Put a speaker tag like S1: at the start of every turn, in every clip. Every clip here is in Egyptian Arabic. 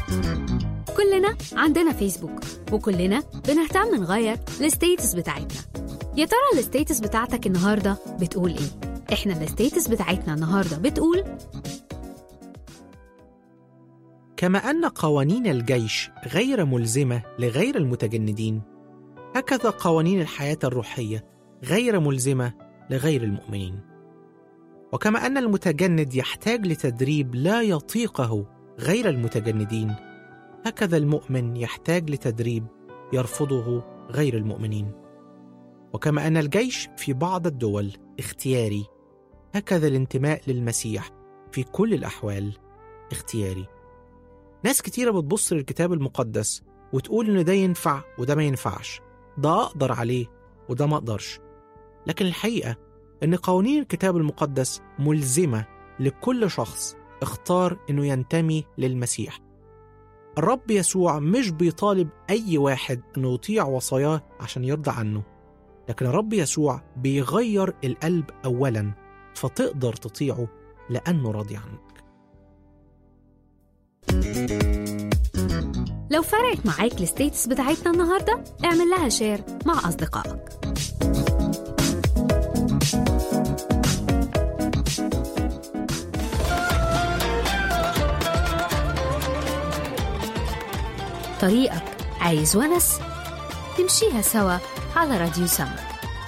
S1: كلنا عندنا فيسبوك وكلنا بنهتم نغير الستيتس بتاعتنا يا ترى الستيتس بتاعتك النهارده بتقول ايه احنا الستيتس بتاعتنا النهارده بتقول
S2: كما أن قوانين الجيش غير ملزمة لغير المتجندين، هكذا قوانين الحياة الروحية غير ملزمة لغير المؤمنين. وكما أن المتجند يحتاج لتدريب لا يطيقه غير المتجندين، هكذا المؤمن يحتاج لتدريب يرفضه غير المؤمنين. وكما أن الجيش في بعض الدول اختياري، هكذا الانتماء للمسيح في كل الأحوال اختياري. ناس كتيرة بتبص للكتاب المقدس وتقول إن ده ينفع وده ما ينفعش ده أقدر عليه وده ما أقدرش لكن الحقيقة إن قوانين الكتاب المقدس ملزمة لكل شخص اختار إنه ينتمي للمسيح الرب يسوع مش بيطالب أي واحد إنه يطيع وصاياه عشان يرضى عنه لكن الرب يسوع بيغير القلب أولا فتقدر تطيعه لأنه راضي عنك
S1: لو فرقت معاك الستيتس بتاعتنا النهارده اعمل لها شير مع أصدقائك طريقك عايز ونس تمشيها سوا على راديو سما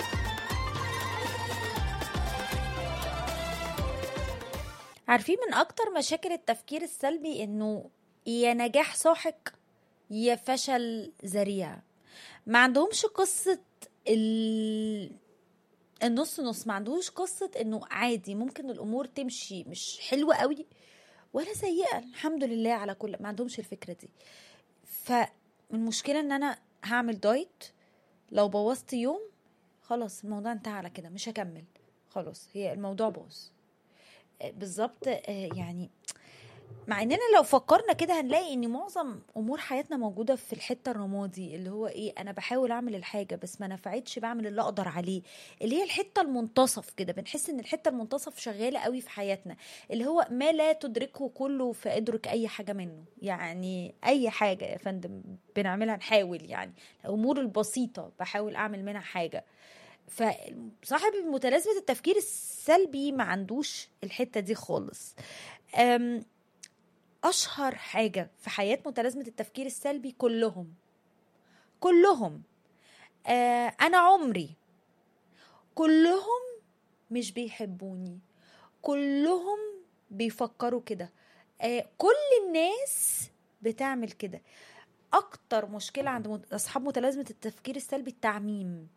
S3: عارفين من اكتر مشاكل التفكير السلبي انه يا نجاح ساحق يا فشل ذريع ما عندهمش قصة ال... النص نص ما عندهوش قصة انه عادي ممكن الامور تمشي مش حلوة قوي ولا سيئة الحمد لله على كل ما عندهمش الفكرة دي فالمشكلة ان انا هعمل دايت لو بوظت يوم خلاص الموضوع انتهى على كده مش هكمل خلاص هي الموضوع باظ بالظبط يعني مع اننا لو فكرنا كده هنلاقي ان معظم امور حياتنا موجوده في الحته الرمادي اللي هو ايه انا بحاول اعمل الحاجه بس ما نفعتش بعمل اللي اقدر عليه اللي هي الحته المنتصف كده بنحس ان الحته المنتصف شغاله قوي في حياتنا اللي هو ما لا تدركه كله فادرك اي حاجه منه يعني اي حاجه يا فندم بنعملها نحاول يعني الامور البسيطه بحاول اعمل منها حاجه فصاحب متلازمه التفكير السلبي ما عندوش الحته دي خالص أم اشهر حاجه في حياه متلازمه التفكير السلبي كلهم كلهم آه انا عمري كلهم مش بيحبوني كلهم بيفكروا كده آه كل الناس بتعمل كده اكتر مشكله عند اصحاب متلازمه التفكير السلبي التعميم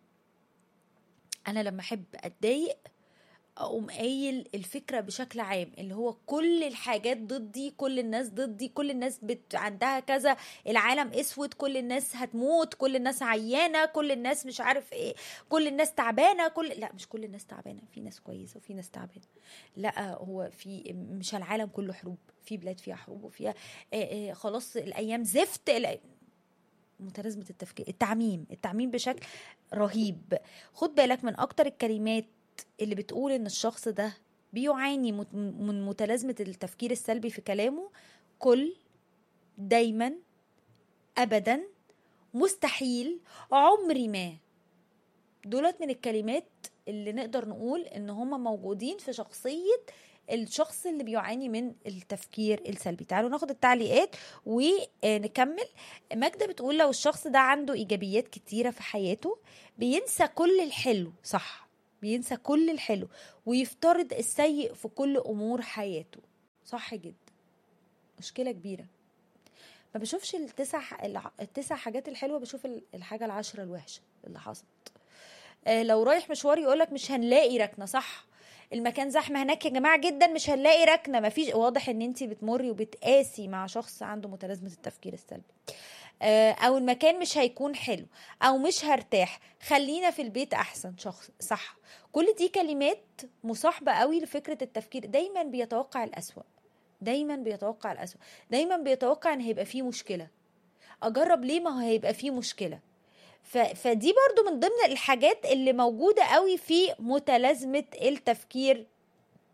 S3: انا لما احب اتضايق اقوم قايل الفكره بشكل عام اللي هو كل الحاجات ضدي كل الناس ضدي كل الناس بت... عندها كذا العالم اسود كل الناس هتموت كل الناس عيانه كل الناس مش عارف ايه كل الناس تعبانه كل لا مش كل الناس تعبانه في ناس كويسه وفي ناس تعبانه لا هو في مش العالم كله حروب في بلاد فيها حروب وفيها آه آه خلاص الايام زفت الأيام متلازمه التفكير التعميم التعميم بشكل رهيب خد بالك من اكتر الكلمات اللي بتقول ان الشخص ده بيعاني من متلازمه التفكير السلبي في كلامه كل دايما ابدا مستحيل عمري ما دولت من الكلمات اللي نقدر نقول ان هما موجودين في شخصيه الشخص اللي بيعاني من التفكير السلبي تعالوا ناخد التعليقات ونكمل ماجدة بتقول لو الشخص ده عنده إيجابيات كتيرة في حياته بينسى كل الحلو صح بينسى كل الحلو ويفترض السيء في كل أمور حياته صح جدا مشكلة كبيرة ما بشوفش التسع التسع حاجات الحلوة بشوف الحاجة العشرة الوحشة اللي حصلت آه لو رايح مشوار يقولك مش هنلاقي ركنة صح المكان زحمه هناك يا جماعه جدا مش هنلاقي ركنه مفيش واضح ان انت بتمري وبتقاسي مع شخص عنده متلازمه التفكير السلبي او المكان مش هيكون حلو او مش هرتاح خلينا في البيت احسن شخص صح كل دي كلمات مصاحبه قوي لفكره التفكير دايما بيتوقع الاسوأ دايما بيتوقع الاسوأ دايما بيتوقع ان هيبقى فيه مشكله اجرب ليه ما هو هيبقى فيه مشكله ف... فدي برضو من ضمن الحاجات اللي موجودة قوي في متلازمة التفكير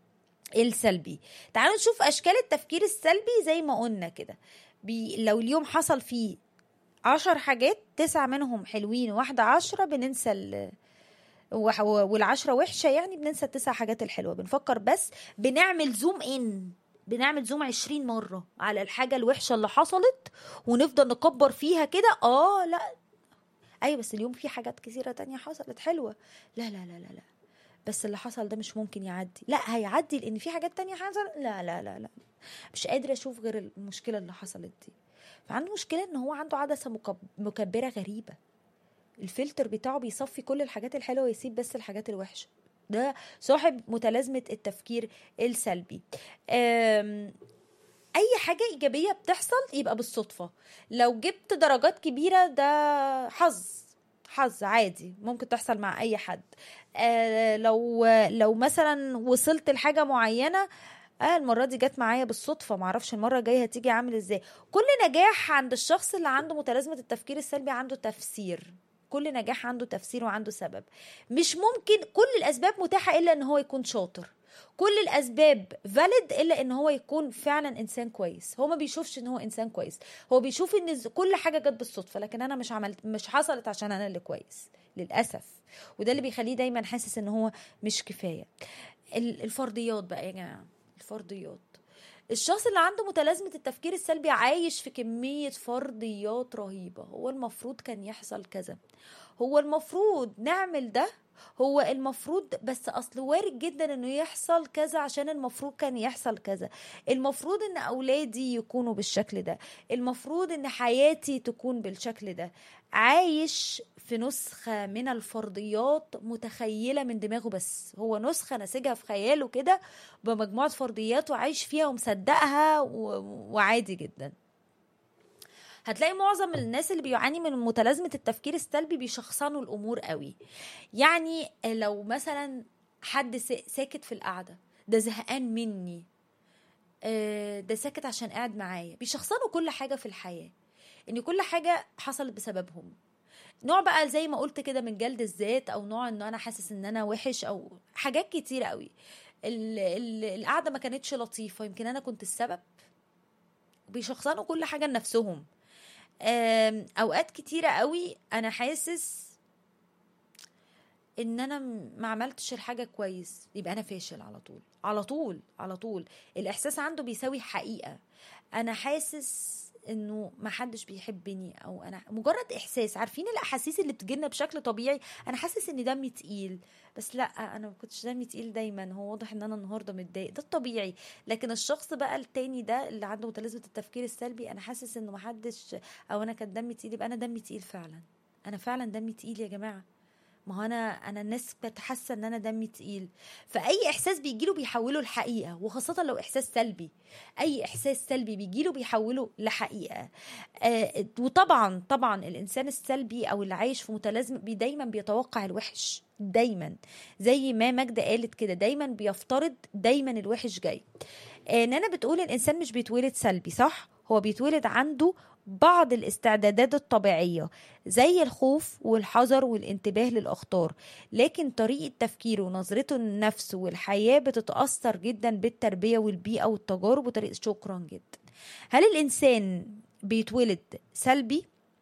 S3: السلبي تعالوا نشوف اشكال التفكير السلبي زي ما قلنا كده بي لو اليوم حصل فيه عشر حاجات تسعة منهم حلوين واحدة عشرة بننسى ال وح- والعشرة وحشة يعني بننسى التسع حاجات الحلوة بنفكر بس بنعمل زوم ان بنعمل زوم عشرين مرة على الحاجة الوحشة اللي حصلت ونفضل نكبر فيها كده اه لا ايوه بس اليوم في حاجات كثيرة تانية حصلت حلوة لا لا لا لا لا بس اللي حصل ده مش ممكن يعدي لا هيعدي لان في حاجات تانية حصل لا لا لا لا مش قادرة اشوف غير المشكلة اللي حصلت دي فعنده مشكلة ان هو عنده عدسة مكب- مكبرة غريبة الفلتر بتاعه بيصفي كل الحاجات الحلوة ويسيب بس الحاجات الوحشة ده صاحب متلازمة التفكير السلبي أم، اي حاجة ايجابية بتحصل يبقى بالصدفة لو جبت درجات كبيرة ده حظ حظ عادي ممكن تحصل مع اي حد آه لو لو مثلا وصلت لحاجة معينة اه المرة دي جت معايا بالصدفة معرفش المرة الجاية هتيجي عامل ازاي كل نجاح عند الشخص اللي عنده متلازمة التفكير السلبي عنده تفسير كل نجاح عنده تفسير وعنده سبب مش ممكن كل الاسباب متاحة الا ان هو يكون شاطر كل الاسباب فاليد الا ان هو يكون فعلا انسان كويس هو ما بيشوفش ان هو انسان كويس هو بيشوف ان ز- كل حاجه جت بالصدفه لكن انا مش عملت مش حصلت عشان انا اللي كويس للاسف وده اللي بيخليه دايما حاسس ان هو مش كفايه ال- الفرضيات بقى يا جماعه الفرضيات الشخص اللي عنده متلازمة التفكير السلبي عايش في كمية فرضيات رهيبة هو المفروض كان يحصل كذا هو المفروض نعمل ده هو المفروض بس اصل وارد جدا انه يحصل كذا عشان المفروض كان يحصل كذا المفروض ان اولادي يكونوا بالشكل ده المفروض ان حياتي تكون بالشكل ده عايش في نسخة من الفرضيات متخيلة من دماغه بس هو نسخة نسجها في خياله كده بمجموعة فرضيات وعايش فيها ومصدقها و... وعادي جدا هتلاقي معظم الناس اللي بيعاني من متلازمة التفكير السلبي بيشخصنوا الأمور قوي يعني لو مثلا حد سا- ساكت في القعدة ده زهقان مني آه، ده ساكت عشان قاعد معايا بيشخصنوا كل حاجة في الحياة ان كل حاجة حصلت بسببهم نوع بقى زي ما قلت كده من جلد الذات او نوع ان انا حاسس ان انا وحش او حاجات كتيرة قوي ال- ال- القعدة ما كانتش لطيفة يمكن انا كنت السبب بيشخصنوا كل حاجة لنفسهم آم، اوقات كتيرة قوي انا حاسس ان انا م- ما عملتش الحاجة كويس يبقى انا فاشل على طول على طول على طول الاحساس عنده بيساوي حقيقة انا حاسس انه ما حدش بيحبني او انا مجرد احساس عارفين الاحاسيس اللي بتجيلنا بشكل طبيعي انا حاسس ان دمي تقيل بس لا انا ما كنتش دمي تقيل دايما هو واضح ان انا النهارده متضايق ده الطبيعي لكن الشخص بقى التاني ده اللي عنده متلازمه التفكير السلبي انا حاسس انه ما حدش او انا كان دمي تقيل يبقى انا دمي تقيل فعلا انا فعلا دمي تقيل يا جماعه ما هو انا انا الناس بتحس ان انا دمي تقيل فاي احساس بيجيله بيحوله لحقيقه وخاصه لو احساس سلبي اي احساس سلبي بيجيله بيحوله لحقيقه آه وطبعا طبعا الانسان السلبي او اللي عايش في متلازمه بي دايما بيتوقع الوحش دايما زي ما ماجدة قالت كده دايما بيفترض دايما الوحش جاي آه نانا بتقول الانسان مش بيتولد سلبي صح هو بيتولد عنده بعض الاستعدادات الطبيعية زي الخوف والحذر والانتباه للأخطار لكن طريقة تفكيره ونظرته للنفس والحياة بتتأثر جدا بالتربية والبيئة والتجارب وطريقة شكرا جدا هل الإنسان بيتولد سلبي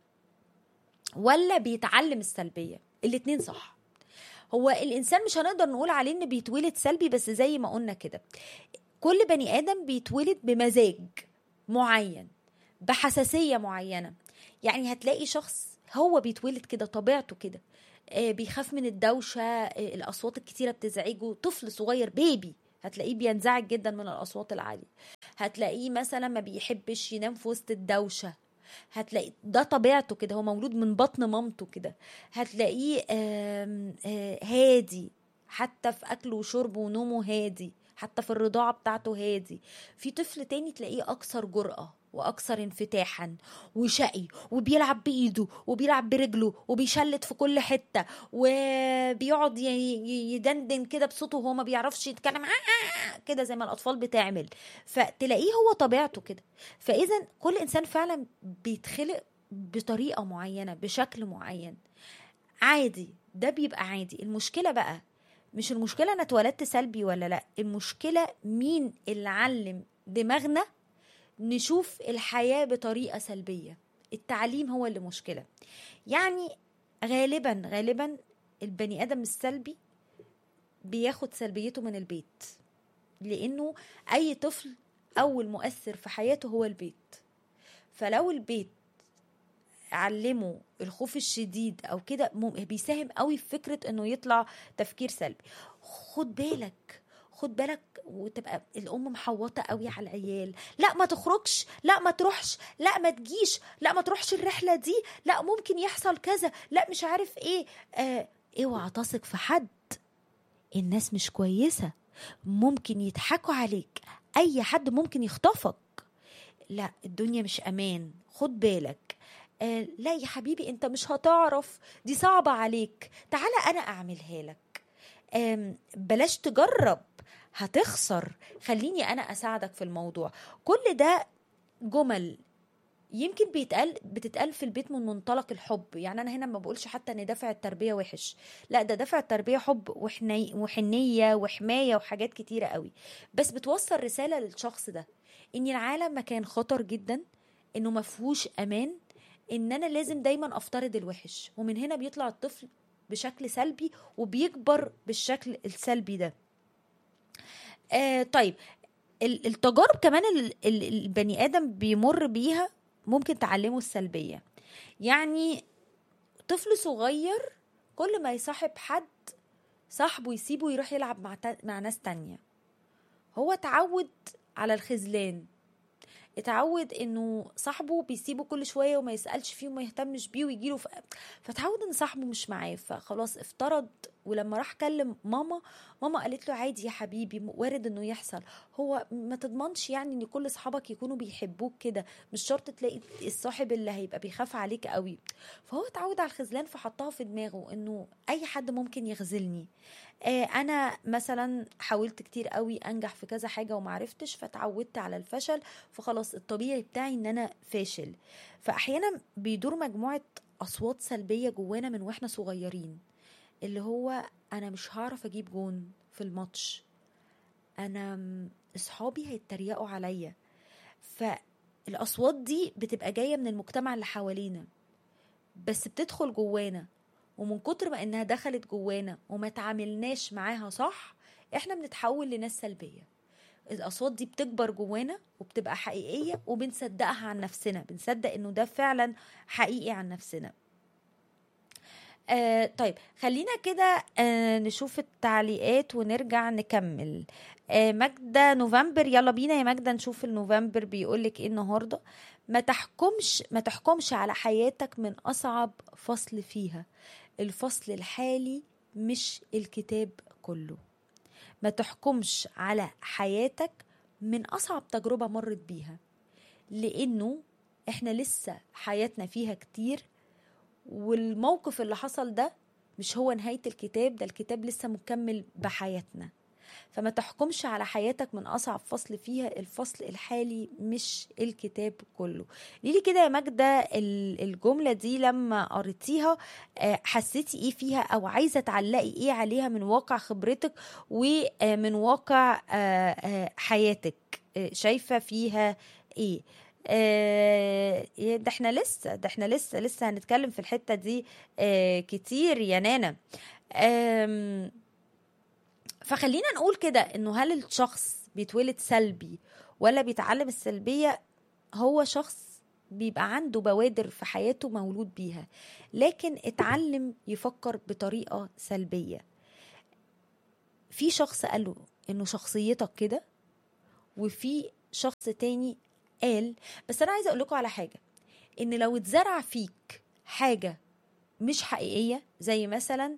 S3: ولا بيتعلم السلبية الاتنين صح هو الإنسان مش هنقدر نقول عليه إنه بيتولد سلبي بس زي ما قلنا كده كل بني آدم بيتولد بمزاج معين بحساسية معينة يعني هتلاقي شخص هو بيتولد كده طبيعته كده آه، بيخاف من الدوشة آه، الأصوات الكتيرة بتزعجه طفل صغير بيبي هتلاقيه بينزعج جدا من الأصوات العالية هتلاقيه مثلا ما بيحبش ينام في وسط الدوشة هتلاقي ده طبيعته كده هو مولود من بطن مامته كده هتلاقيه آم، آه، هادي حتى في أكله وشربه ونومه هادي حتى في الرضاعة بتاعته هادي في طفل تاني تلاقيه أكثر جرأة وأكثر انفتاحا وشقي وبيلعب بإيده وبيلعب برجله وبيشلت في كل حتة وبيقعد ي- ي- يدندن كده بصوته وهو ما بيعرفش يتكلم كده زي ما الأطفال بتعمل فتلاقيه هو طبيعته كده فإذا كل إنسان فعلا بيتخلق بطريقة معينة بشكل معين عادي ده بيبقى عادي المشكلة بقى مش المشكله انا اتولدت سلبي ولا لا المشكله مين اللي علم دماغنا نشوف الحياه بطريقه سلبيه التعليم هو اللي مشكله يعني غالبا غالبا البني ادم السلبي بياخد سلبيته من البيت لانه اي طفل اول مؤثر في حياته هو البيت فلو البيت علمه الخوف الشديد او كده مم- بيساهم قوي في فكره انه يطلع تفكير سلبي خد بالك خد بالك وتبقى الام محوطه قوي على العيال لا ما تخرجش لا ما تروحش لا ما تجيش لا ما تروحش الرحله دي لا ممكن يحصل كذا لا مش عارف ايه آه اوعى تثق في حد الناس مش كويسه ممكن يضحكوا عليك اي حد ممكن يخطفك لا الدنيا مش امان خد بالك آه لا يا حبيبي انت مش هتعرف دي صعبة عليك تعالى انا اعملها لك آم، بلاش تجرب هتخسر خليني انا اساعدك في الموضوع كل ده جمل يمكن بيتقال بتتقال في البيت من منطلق الحب يعني انا هنا ما بقولش حتى ان دافع التربيه وحش لا ده دافع التربيه حب وحني وحنيه وحمايه وحاجات كتيره قوي بس بتوصل رساله للشخص ده ان العالم مكان خطر جدا انه ما فيهوش امان ان انا لازم دايما افترض الوحش ومن هنا بيطلع الطفل بشكل سلبي وبيكبر بالشكل السلبي ده آه طيب ال- التجارب كمان ال- ال- البني ادم بيمر بيها ممكن تعلمه السلبيه يعني طفل صغير كل ما يصاحب حد صاحبه يسيبه يروح يلعب مع تا- مع ناس تانية هو اتعود على الخذلان اتعود انه صاحبه بيسيبه كل شويه وما يسالش فيه وما يهتمش بيه ويجيله ف... فتعود ان صاحبه مش معاه فخلاص افترض ولما راح كلم ماما ماما قالت له عادي يا حبيبي وارد انه يحصل هو ما تضمنش يعني ان كل اصحابك يكونوا بيحبوك كده مش شرط تلاقي الصاحب اللي هيبقى بيخاف عليك قوي فهو اتعود على الخذلان فحطها في دماغه انه اي حد ممكن يخذلني آه، انا مثلا حاولت كتير قوي انجح في كذا حاجه ومعرفتش فتعودت على الفشل فخلاص الطبيعي بتاعي ان انا فاشل فاحيانا بيدور مجموعه اصوات سلبيه جوانا من واحنا صغيرين اللي هو انا مش هعرف اجيب جون في الماتش انا م- اصحابي هيتريقوا عليا فالاصوات دي بتبقى جايه من المجتمع اللي حوالينا بس بتدخل جوانا ومن كتر ما انها دخلت جوانا وما تعاملناش معاها صح احنا بنتحول لناس سلبيه الاصوات دي بتكبر جوانا وبتبقى حقيقيه وبنصدقها عن نفسنا بنصدق انه ده فعلا حقيقي عن نفسنا آه طيب خلينا كده آه نشوف التعليقات ونرجع نكمل آه ماجدة نوفمبر يلا بينا يا ماجدة نشوف النوفمبر بيقولك ايه النهاردة ما تحكمش ما تحكمش على حياتك من أصعب فصل فيها الفصل الحالي مش الكتاب كله ما تحكمش على حياتك من أصعب تجربة مرت بيها لأنه احنا لسه حياتنا فيها كتير والموقف اللي حصل ده مش هو نهاية الكتاب ده الكتاب لسه مكمل بحياتنا فما تحكمش على حياتك من أصعب فصل فيها الفصل الحالي مش الكتاب كله ليلي كده يا ماجدة ال- الجملة دي لما قريتيها آه، حسيتي ايه فيها او عايزة تعلقي ايه عليها من واقع خبرتك ومن واقع آه، آه، حياتك آه، شايفة فيها ايه آه، يا ده احنا لسه ده احنا لسه لسه هنتكلم في الحتة دي آه، كتير يا نانا آم، فخلينا نقول كده انه هل الشخص بيتولد سلبي ولا بيتعلم السلبية هو شخص بيبقى عنده بوادر في حياته مولود بيها لكن اتعلم يفكر بطريقة سلبية في شخص قال له انه شخصيتك كده وفي شخص تاني قال بس انا عايزه اقول لكم على حاجه ان لو اتزرع فيك حاجه مش حقيقيه زي مثلا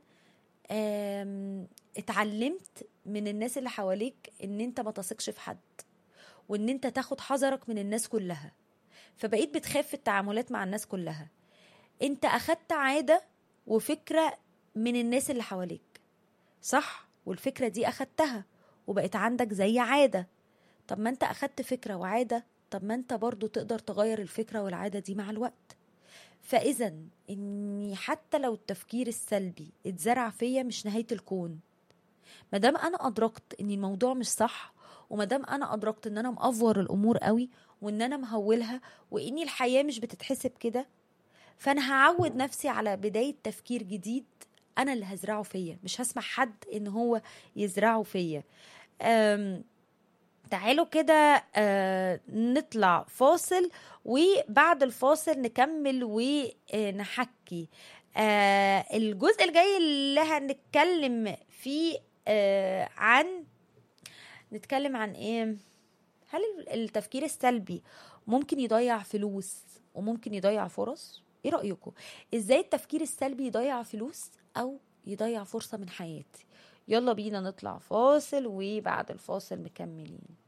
S3: آم، اتعلمت من الناس اللي حواليك ان انت ما تثقش في حد وان انت تاخد حذرك من الناس كلها فبقيت بتخاف في التعاملات مع الناس كلها انت اخدت عاده وفكره من الناس اللي حواليك صح والفكره دي اخدتها وبقت عندك زي عاده طب ما انت اخدت فكره وعاده طب ما انت برضو تقدر تغير الفكره والعاده دي مع الوقت فاذا اني حتى لو التفكير السلبي اتزرع فيا مش نهايه الكون ما دام انا ادركت ان الموضوع مش صح وما دام انا ادركت ان انا مأفور الامور قوي وان انا مهولها واني الحياه مش بتتحسب كده فانا هعود نفسي على بدايه تفكير جديد انا اللي هزرعه فيا مش هسمح حد ان هو يزرعه فيا أم، تعالوا كده آه، نطلع فاصل وبعد الفاصل نكمل ونحكي آه، الجزء الجاي اللي هنتكلم فيه آه، عن نتكلم عن ايه هل التفكير السلبي ممكن يضيع فلوس وممكن يضيع فرص ايه رأيكم ازاي التفكير السلبي يضيع فلوس او يضيع فرصة من حياتي يلا بينا نطلع فاصل وبعد الفاصل مكملين